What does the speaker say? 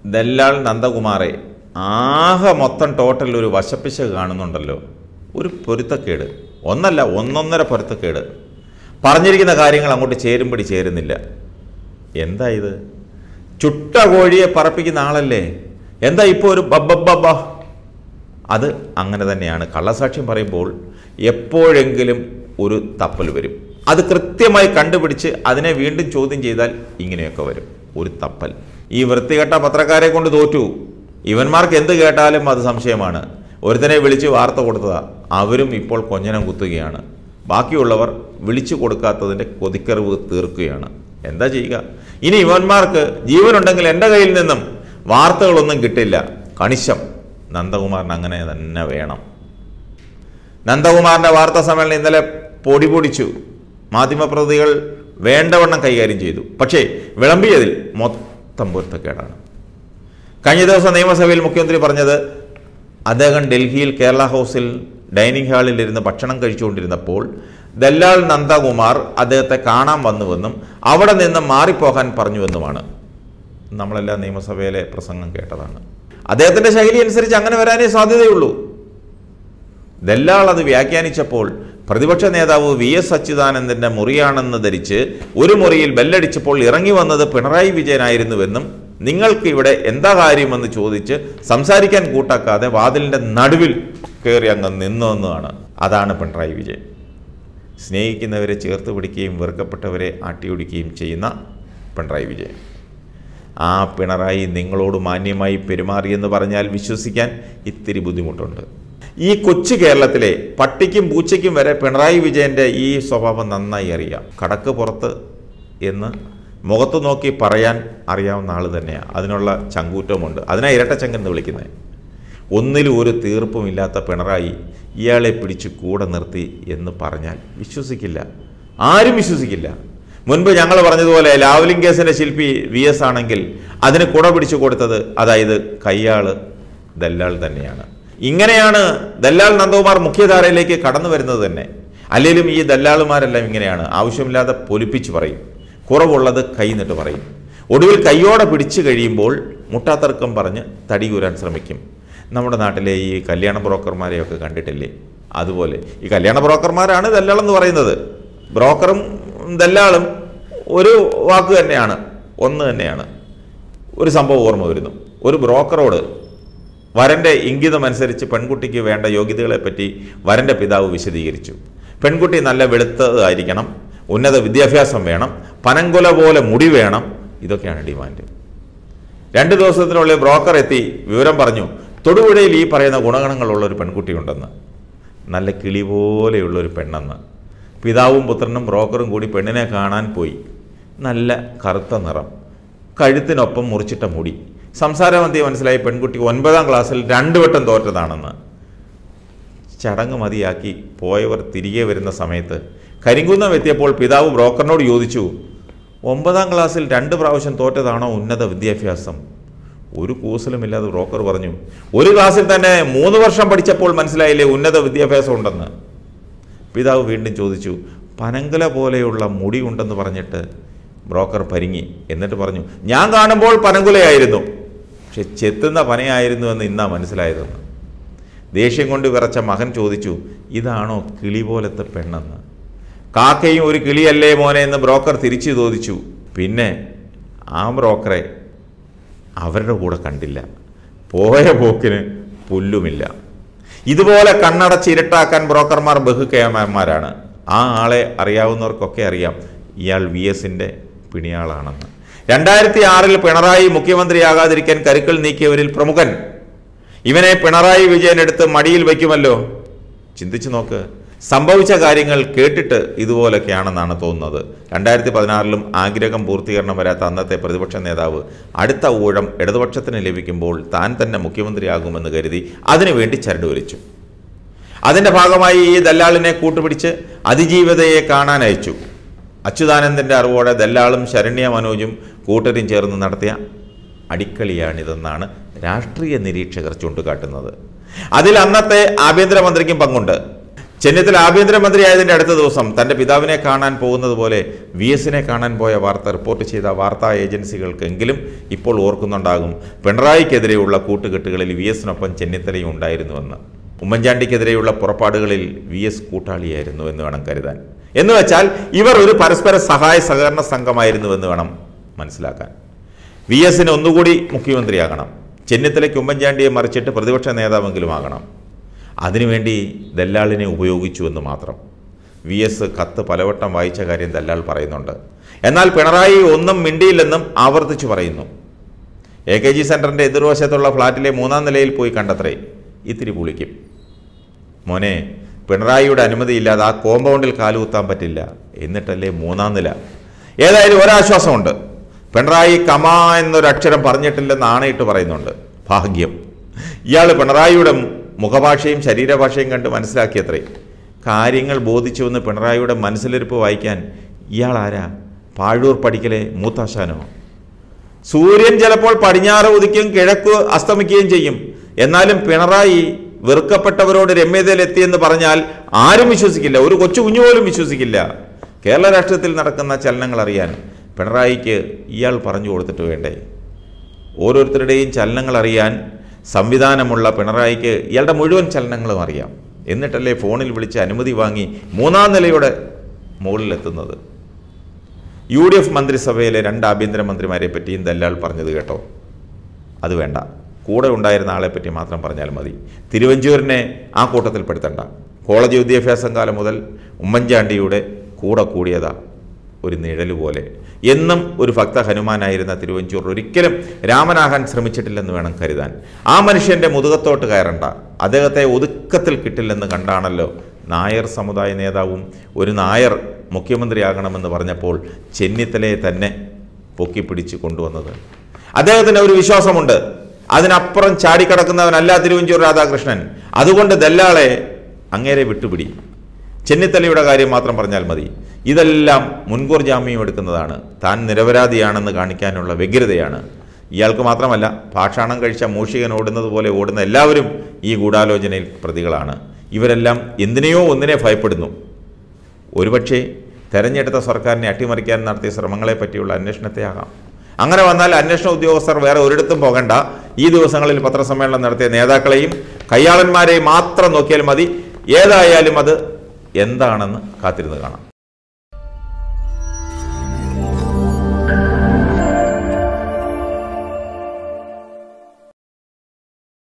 ദല്ലാൾ നന്ദകുമാറെ ആകെ മൊത്തം ടോട്ടൽ ഒരു വശപ്പിശ കാണുന്നുണ്ടല്ലോ ഒരു പൊരുത്തക്കേട് ഒന്നല്ല ഒന്നൊന്നര പൊരുത്തക്കേട് പറഞ്ഞിരിക്കുന്ന കാര്യങ്ങൾ അങ്ങോട്ട് ചേരുമ്പടി ചേരുന്നില്ല എന്താ ഇത് ചുട്ട കോഴിയെ പറപ്പിക്കുന്ന ആളല്ലേ എന്താ ഇപ്പോൾ ഒരു ബബ്ബബ്ബ അത് അങ്ങനെ തന്നെയാണ് കള്ളസാക്ഷ്യം പറയുമ്പോൾ എപ്പോഴെങ്കിലും ഒരു തപ്പൽ വരും അത് കൃത്യമായി കണ്ടുപിടിച്ച് അതിനെ വീണ്ടും ചോദ്യം ചെയ്താൽ ഇങ്ങനെയൊക്കെ വരും ഒരു തപ്പൽ ഈ വൃത്തികെട്ട പത്രക്കാരെ കൊണ്ട് തോറ്റു ഇവന്മാർക്ക് എന്ത് കേട്ടാലും അത് സംശയമാണ് ഒരുത്തനെ വിളിച്ച് വാർത്ത കൊടുത്തതാ അവരും ഇപ്പോൾ കൊഞ്ഞനം കുത്തുകയാണ് ബാക്കിയുള്ളവർ വിളിച്ചു കൊടുക്കാത്തതിൻ്റെ കൊതിക്കറിവ് തീർക്കുകയാണ് എന്താ ചെയ്യുക ഇനി ഇവന്മാർക്ക് ജീവനുണ്ടെങ്കിൽ എൻ്റെ കയ്യിൽ നിന്നും വാർത്തകളൊന്നും കിട്ടില്ല കണിശം നന്ദകുമാറിന് അങ്ങനെ തന്നെ വേണം നന്ദകുമാറിന്റെ വാർത്താ സമ്മേളനം ഇന്നലെ പൊടി പൊടിച്ചു മാധ്യമപ്രതികൾ വേണ്ടവണ്ണം കൈകാര്യം ചെയ്തു പക്ഷേ വിളമ്പിയതിൽ മൊത്തം പൊരുത്തക്കേടാണ് കഴിഞ്ഞ ദിവസം നിയമസഭയിൽ മുഖ്യമന്ത്രി പറഞ്ഞത് അദ്ദേഹം ഡൽഹിയിൽ കേരള ഹൗസിൽ ഡൈനിങ് ഹാളിൽ ഇരുന്ന് ഭക്ഷണം കഴിച്ചുകൊണ്ടിരുന്നപ്പോൾ ദല്ലാൽ നന്ദകുമാർ അദ്ദേഹത്തെ കാണാൻ വന്നുവെന്നും അവിടെ നിന്ന് മാറിപ്പോകാൻ പറഞ്ഞുവെന്നുമാണ് നമ്മളെല്ലാം നിയമസഭയിലെ പ്രസംഗം കേട്ടതാണ് അദ്ദേഹത്തിൻ്റെ ശൈലി അനുസരിച്ച് അങ്ങനെ വരാനേ സാധ്യതയുള്ളൂ ദല്ലാൾ അത് വ്യാഖ്യാനിച്ചപ്പോൾ പ്രതിപക്ഷ നേതാവ് വി എസ് അച്യുതാനന്ദന്റെ മുറിയാണെന്ന് ധരിച്ച് ഒരു മുറിയിൽ ബെല്ലടിച്ചപ്പോൾ ഇറങ്ങി വന്നത് പിണറായി വിജയനായിരുന്നുവെന്നും നിങ്ങൾക്ക് ഇവിടെ എന്താ കാര്യമെന്ന് ചോദിച്ച് സംസാരിക്കാൻ കൂട്ടാക്കാതെ വാതിലിന്റെ നടുവിൽ കയറി അങ്ങ് നിന്നെന്നാണ് അതാണ് പിണറായി വിജയൻ സ്നേഹിക്കുന്നവരെ ചേർത്ത് പിടിക്കുകയും വെറുക്കപ്പെട്ടവരെ ആട്ടിയൊടിക്കുകയും ചെയ്യുന്ന പിണറായി വിജയൻ ആ പിണറായി നിങ്ങളോട് മാന്യമായി പെരുമാറിയെന്ന് പറഞ്ഞാൽ വിശ്വസിക്കാൻ ഇത്തിരി ബുദ്ധിമുട്ടുണ്ട് ഈ കൊച്ചു കേരളത്തിലെ പട്ടിക്കും പൂച്ചയ്ക്കും വരെ പിണറായി വിജയൻ്റെ ഈ സ്വഭാവം നന്നായി അറിയാം കടക്ക് പുറത്ത് എന്ന് മുഖത്ത് നോക്കി പറയാൻ അറിയാവുന്ന ആൾ തന്നെയാണ് അതിനുള്ള ചങ്കൂറ്റമുണ്ട് അതിനാ ഇരട്ടച്ചങ്കൻ എന്ന് വിളിക്കുന്നത് ഒന്നിലും ഒരു തീർപ്പുമില്ലാത്ത പിണറായി ഇയാളെ പിടിച്ച് കൂടെ നിർത്തി എന്ന് പറഞ്ഞാൽ വിശ്വസിക്കില്ല ആരും വിശ്വസിക്കില്ല മുൻപ് ഞങ്ങൾ പറഞ്ഞതുപോലെ ലാവ്ലിംഗ് കേസിന്റെ ശില്പി വി എസ് ആണെങ്കിൽ അതിന് കുട പിടിച്ചു കൊടുത്തത് അതായത് കയ്യാള് ദല്ലാൾ തന്നെയാണ് ഇങ്ങനെയാണ് ദല്ലാൾ നന്ദകുമാർ മുഖ്യധാരയിലേക്ക് കടന്നു വരുന്നത് തന്നെ അല്ലെങ്കിലും ഈ ദല്ലാളുമാരെല്ലാം ഇങ്ങനെയാണ് ആവശ്യമില്ലാതെ പൊലിപ്പിച്ച് പറയും കുറവുള്ളത് കൈന്നിട്ട് പറയും ഒടുവിൽ കൈയോടെ പിടിച്ചു കഴിയുമ്പോൾ മുട്ടാത്തർക്കം പറഞ്ഞ് തടിയൂരാൻ ശ്രമിക്കും നമ്മുടെ നാട്ടിലെ ഈ കല്യാണ ബ്രോക്കർമാരെയൊക്കെ കണ്ടിട്ടില്ലേ അതുപോലെ ഈ കല്യാണ ബ്രോക്കർമാരാണ് ദല്ലാളെന്ന് പറയുന്നത് ബ്രോക്കറും ദല്ലാളും ഒരു വാക്ക് തന്നെയാണ് ഒന്ന് തന്നെയാണ് ഒരു സംഭവം ഓർമ്മ വരുന്നു ഒരു ബ്രോക്കറോട് വരൻ്റെ ഇംഗിതമനുസരിച്ച് പെൺകുട്ടിക്ക് വേണ്ട യോഗ്യതകളെപ്പറ്റി വരൻ്റെ പിതാവ് വിശദീകരിച്ചു പെൺകുട്ടി നല്ല വെളുത്തതായിരിക്കണം ഉന്നത വിദ്യാഭ്യാസം വേണം പനങ്കുല പോലെ മുടി വേണം ഇതൊക്കെയാണ് ഡിമാൻഡ് രണ്ട് ദിവസത്തിനുള്ളിൽ ബ്രോക്കർ എത്തി വിവരം പറഞ്ഞു തൊടുപുഴയിൽ ഈ പറയുന്ന ഗുണഗണങ്ങളുള്ള ഒരു പെൺകുട്ടിയുണ്ടെന്ന് നല്ല കിളി പോലെയുള്ള ഒരു പെണ്ണെന്ന് പിതാവും പുത്രനും ബ്രോക്കറും കൂടി പെണ്ണിനെ കാണാൻ പോയി നല്ല കറുത്ത നിറം കഴുത്തിനൊപ്പം മുറിച്ചിട്ട മുടി സംസാരമധ്യ മനസ്സിലായി പെൺകുട്ടി ഒൻപതാം ക്ലാസ്സിൽ രണ്ടു വട്ടം തോറ്റതാണെന്ന് ചടങ്ങ് മതിയാക്കി പോയവർ തിരികെ വരുന്ന സമയത്ത് കരിങ്കുന്നം എത്തിയപ്പോൾ പിതാവ് ബ്രോക്കറിനോട് ചോദിച്ചു ഒമ്പതാം ക്ലാസ്സിൽ രണ്ട് പ്രാവശ്യം തോറ്റതാണോ ഉന്നത വിദ്യാഭ്യാസം ഒരു കൂസലുമില്ലാതെ ബ്രോക്കർ പറഞ്ഞു ഒരു ക്ലാസ്സിൽ തന്നെ മൂന്ന് വർഷം പഠിച്ചപ്പോൾ മനസ്സിലായില്ലേ ഉന്നത വിദ്യാഭ്യാസം ഉണ്ടെന്ന് പിതാവ് വീണ്ടും ചോദിച്ചു പനങ്കല പോലെയുള്ള മുടി ഉണ്ടെന്ന് പറഞ്ഞിട്ട് ബ്രോക്കർ പരിങ്ങി എന്നിട്ട് പറഞ്ഞു ഞാൻ കാണുമ്പോൾ പനങ്കുലയായിരുന്നു പക്ഷെ ചെത്തുന്ന പനയായിരുന്നു എന്ന് ഇന്നാ മനസ്സിലായതെന്ന് ദേഷ്യം കൊണ്ട് വിറച്ച മകൻ ചോദിച്ചു ഇതാണോ കിളി പോലത്തെ പെണ്ണെന്ന് കാക്കയും ഒരു കിളിയല്ലേ മോനെ എന്ന് ബ്രോക്കർ തിരിച്ചു ചോദിച്ചു പിന്നെ ആ ബ്രോക്കറെ അവരുടെ കൂടെ കണ്ടില്ല പോയ പോക്കിന് പുല്ലുമില്ല ഇതുപോലെ കണ്ണടച്ച് ഇരുട്ടാക്കാൻ ബ്രോക്കർമാർ ബഹുക്കേമന്മാരാണ് ആ ആളെ അറിയാവുന്നവർക്കൊക്കെ അറിയാം ഇയാൾ വി എസിൻ്റെ പിണിയാളാണെന്ന് രണ്ടായിരത്തി ആറിൽ പിണറായി മുഖ്യമന്ത്രിയാകാതിരിക്കാൻ കരുക്കൾ നീക്കിയവരിൽ പ്രമുഖൻ ഇവനെ പിണറായി വിജയൻ എടുത്ത് മടിയിൽ വയ്ക്കുമല്ലോ ചിന്തിച്ചു നോക്ക് സംഭവിച്ച കാര്യങ്ങൾ കേട്ടിട്ട് ഇതുപോലൊക്കെയാണെന്നാണ് തോന്നുന്നത് രണ്ടായിരത്തി പതിനാറിലും ആഗ്രഹം പൂർത്തീകരണം വരാത്ത അന്നത്തെ പ്രതിപക്ഷ നേതാവ് അടുത്ത ഊഴം ഇടതുപക്ഷത്തിന് ലഭിക്കുമ്പോൾ താൻ തന്നെ മുഖ്യമന്ത്രിയാകുമെന്ന് കരുതി അതിനുവേണ്ടി ചരട് വലിച്ചു അതിൻ്റെ ഭാഗമായി ഈ ദല്ലാളിനെ കൂട്ടുപിടിച്ച് അതിജീവിതയെ കാണാൻ അയച്ചു അച്യുതാനന്ദൻ്റെ അറിവോടെ ദല്ലാളും ശരണ്യ മനോജും കൂട്ടരും ചേർന്ന് നടത്തിയ അടിക്കളിയാണിതെന്നാണ് രാഷ്ട്രീയ നിരീക്ഷകർ ചൂണ്ടിക്കാട്ടുന്നത് അതിൽ അന്നത്തെ ആഭ്യന്തരമന്ത്രിക്കും പങ്കുണ്ട് ചെന്നിത്തല ആഭ്യന്തരമന്ത്രിയായതിൻ്റെ അടുത്ത ദിവസം തൻ്റെ പിതാവിനെ കാണാൻ പോകുന്നത് പോലെ വി എസിനെ കാണാൻ പോയ വാർത്ത റിപ്പോർട്ട് ചെയ്ത വാർത്താ ഏജൻസികൾക്കെങ്കിലും ഇപ്പോൾ ഓർക്കുന്നുണ്ടാകും പിണറായിക്കെതിരെയുള്ള കൂട്ടുകെട്ടുകളിൽ വി എസിനൊപ്പം ചെന്നിത്തലയും ഉണ്ടായിരുന്നുവെന്ന് ഉമ്മൻചാണ്ടിക്കെതിരെയുള്ള പുറപ്പാടുകളിൽ വി എസ് കൂട്ടാളിയായിരുന്നു എന്ന് വേണം കരുതാൻ എന്ന് വെച്ചാൽ ഇവർ ഒരു പരസ്പര സഹായ സഹകരണ സംഘമായിരുന്നുവെന്ന് വേണം മനസ്സിലാക്കാൻ വി എസിന് ഒന്നുകൂടി മുഖ്യമന്ത്രിയാകണം ചെന്നിത്തലയ്ക്ക് ഉമ്മൻചാണ്ടിയെ മറിച്ചിട്ട് പ്രതിപക്ഷ നേതാവെങ്കിലും ആകണം അതിനുവേണ്ടി ദല്ലാളിനെ ഉപയോഗിച്ചു എന്ന് മാത്രം വി എസ് കത്ത് പലവട്ടം വായിച്ച കാര്യം ദല്ലാൾ പറയുന്നുണ്ട് എന്നാൽ പിണറായി ഒന്നും മിണ്ടിയില്ലെന്നും ആവർത്തിച്ചു പറയുന്നു എ കെ ജി സെൻറ്ററിൻ്റെ എതിർവശത്തുള്ള ഫ്ലാറ്റിലെ മൂന്നാം നിലയിൽ പോയി കണ്ടത്രേ ഇത്തിരി പുളിക്കും മോനെ പിണറായിയുടെ അനുമതിയില്ലാതെ ആ കോമ്പൗണ്ടിൽ കാലുകുത്താൻ പറ്റില്ല എന്നിട്ടല്ലേ മൂന്നാം നില ഏതായാലും ഒരാശ്വാസമുണ്ട് പിണറായി കമ എന്നൊരക്ഷരം പറഞ്ഞിട്ടില്ലെന്ന് ആണയിട്ട് പറയുന്നുണ്ട് ഭാഗ്യം ഇയാൾ പിണറായിയുടെ മുഖഭാഷയും ശരീരഭാഷയും കണ്ട് മനസ്സിലാക്കിയത്രേ കാര്യങ്ങൾ ബോധിച്ചുവെന്ന് പിണറായിയുടെ മനസ്സിലിരിപ്പ് വായിക്കാൻ ഇയാൾ ആരാ പാഴൂർ പഠിക്കലെ മൂത്താശാനോ സൂര്യൻ ചിലപ്പോൾ പടിഞ്ഞാറ് ഉദിക്കും കിഴക്ക് അസ്തമിക്കുകയും ചെയ്യും എന്നാലും പിണറായി വെറുക്കപ്പെട്ടവരോട് രമ്യതയിലെത്തിയെന്ന് പറഞ്ഞാൽ ആരും വിശ്വസിക്കില്ല ഒരു കൊച്ചു കുഞ്ഞു പോലും വിശ്വസിക്കില്ല കേരള രാഷ്ട്രീയത്തിൽ നടക്കുന്ന ചലനങ്ങൾ അറിയാൻ പിണറായിക്ക് ഇയാൾ പറഞ്ഞു കൊടുത്തിട്ട് വേണ്ടേ ഓരോരുത്തരുടെയും ചലനങ്ങൾ അറിയാൻ സംവിധാനമുള്ള പിണറായിക്ക് ഇയാളുടെ മുഴുവൻ ചലനങ്ങളും അറിയാം എന്നിട്ടല്ലേ ഫോണിൽ വിളിച്ച് അനുമതി വാങ്ങി മൂന്നാം നിലയുടെ മുകളിലെത്തുന്നത് യു ഡി എഫ് മന്ത്രിസഭയിലെ രണ്ട് ആഭ്യന്തരമന്ത്രിമാരെ പറ്റിയും ദല്ലാൾ പറഞ്ഞത് കേട്ടോ അത് വേണ്ട കൂടെ ഉണ്ടായിരുന്ന ആളെ പറ്റി മാത്രം പറഞ്ഞാൽ മതി തിരുവഞ്ചൂരിനെ ആ കൂട്ടത്തിൽ പെടുത്തണ്ട കോളേജ് വിദ്യാഭ്യാസം കാലം മുതൽ ഉമ്മൻചാണ്ടിയുടെ കൂടെ കൂടിയതാ ഒരു നിഴല് പോലെ എന്നും ഒരു ഭക്ത ഹനുമാനായിരുന്ന തിരുവഞ്ചൂർ ഒരിക്കലും രാമനാകാൻ ശ്രമിച്ചിട്ടില്ലെന്ന് വേണം കരുതാൻ ആ മനുഷ്യൻ്റെ മുതുകത്തോട്ട് കയറണ്ട അദ്ദേഹത്തെ ഒതുക്കത്തിൽ കിട്ടില്ലെന്ന് കണ്ടാണല്ലോ നായർ സമുദായ നേതാവും ഒരു നായർ മുഖ്യമന്ത്രിയാകണമെന്ന് പറഞ്ഞപ്പോൾ ചെന്നിത്തലയെ തന്നെ പൊക്കിപ്പിടിച്ച് കൊണ്ടുവന്നത് അദ്ദേഹത്തിന് ഒരു വിശ്വാസമുണ്ട് അതിനപ്പുറം ചാടിക്കടക്കുന്നവനല്ല തിരുവഞ്ചൂർ രാധാകൃഷ്ണൻ അതുകൊണ്ട് ദല്ലാളെ അങ്ങേരെ വിട്ടുപിടി ചെന്നിത്തലയുടെ കാര്യം മാത്രം പറഞ്ഞാൽ മതി ഇതെല്ലാം മുൻകൂർ ജാമ്യം എടുക്കുന്നതാണ് താൻ നിരപരാധിയാണെന്ന് കാണിക്കാനുള്ള വ്യഗ്രതയാണ് ഇയാൾക്ക് മാത്രമല്ല ഭാഷാണം കഴിച്ച മൂഷികൻ ഓടുന്നത് പോലെ ഓടുന്ന എല്ലാവരും ഈ ഗൂഢാലോചനയിൽ പ്രതികളാണ് ഇവരെല്ലാം എന്തിനെയോ ഒന്നിനെ ഭയപ്പെടുന്നു ഒരുപക്ഷെ തെരഞ്ഞെടുത്ത സർക്കാരിനെ അട്ടിമറിക്കാൻ നടത്തിയ ശ്രമങ്ങളെ പറ്റിയുള്ള അന്വേഷണത്തെ ആകാം അങ്ങനെ വന്നാൽ അന്വേഷണ ഉദ്യോഗസ്ഥർ വേറെ ഒരിടത്തും പോകണ്ട ഈ ദിവസങ്ങളിൽ പത്രസമ്മേളനം നടത്തിയ നേതാക്കളെയും കയ്യാളന്മാരെയും മാത്രം നോക്കിയാൽ മതി ഏതായാലും അത് എന്താണെന്ന് കാത്തിരുന്ന് കാണാം